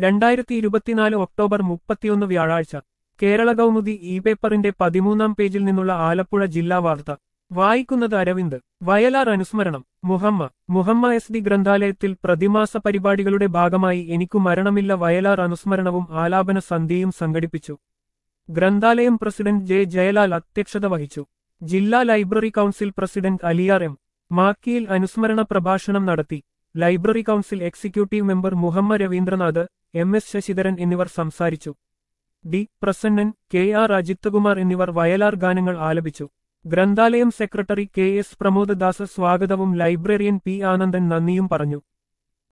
രണ്ടായിരത്തി ഇരുപത്തിനാല് ഒക്ടോബർ മുപ്പത്തിയൊന്ന് വ്യാഴാഴ്ച കേരള കൗമുദി ഇ പേപ്പറിന്റെ പതിമൂന്നാം പേജിൽ നിന്നുള്ള ആലപ്പുഴ ജില്ലാ വാർത്ത വായിക്കുന്നത് അരവിന്ദ് വയലാർ അനുസ്മരണം മുഹമ്മ മുഹമ്മ എസ് ഡി ഗ്രന്ഥാലയത്തിൽ പ്രതിമാസ പരിപാടികളുടെ ഭാഗമായി എനിക്കു മരണമില്ല വയലാർ അനുസ്മരണവും ആലാപന സന്ധ്യയും സംഘടിപ്പിച്ചു ഗ്രന്ഥാലയം പ്രസിഡന്റ് ജെ ജയലാൽ അധ്യക്ഷത വഹിച്ചു ജില്ലാ library council president Aliyar M മാക്കിയിൽ അനുസ്മരണ പ്രഭാഷണം നടത്തി library council executive member Muhamma Ravindranath M S Sasidharan എന്നിവർ സംസാരിച്ചു D Prasannan K R Ajithkumar എന്നിവർ വയലാർ ഗാനങ്ങൾ ആലപിച്ചു ഗ്രന്ഥാലയം സെക്രട്ടറി കെ എസ് പ്രമോദദാസ് സ്വാഗതവും ലൈബ്രറിയൻ പി ആനന്ദൻ നന്ദിയും പറഞ്ഞു